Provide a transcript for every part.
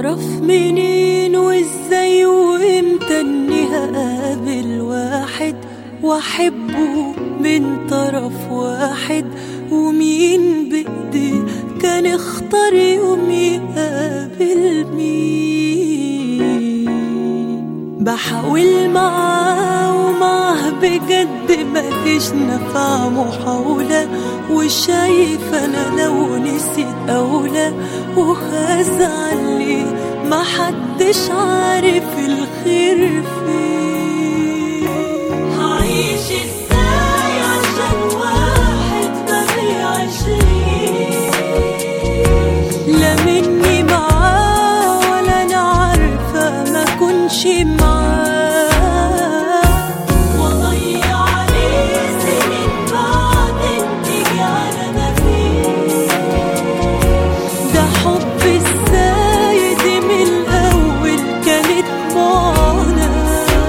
اعرف منين وازاي وامتى اني هقابل واحد واحبه من طرف واحد ومين بايدي كان اختار يوم يقابل مين بحاول معاه ومعاه بجد مفيش نفع محاولة وشايف انا لو نسيت اولى وهزعل ليه محدش عارف الخير فين هعيش ازاي عشان واحد ما بيعيشنيش لا مني معاه ولا انا عارفه ما كنش معاه واضيع عليه سنين بعدين تيجي على ما فيه ده حب ازاي دي من الاول كانت معاناه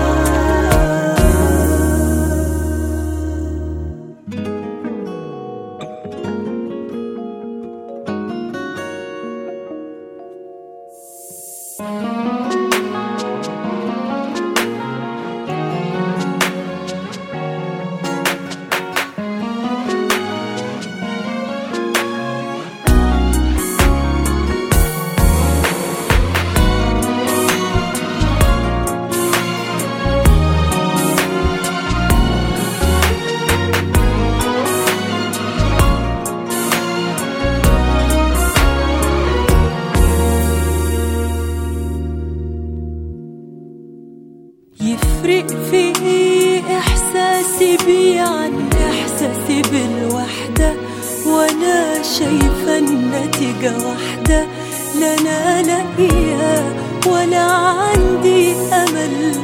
يفرق في ايه احساسي بيه عن احساسي بالوحدة وانا شايفة النتيجة واحدة لا انا لاقيها ولا عندي امل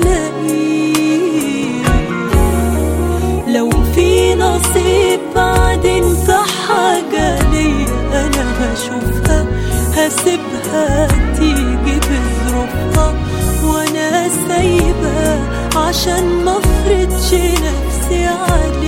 الاقيه لو في نصيب بعدين في حاجة ليا انا هشوفها هسيبها تيجي بظروفها وانا سايبة عشان ما افرضش نفسي عليه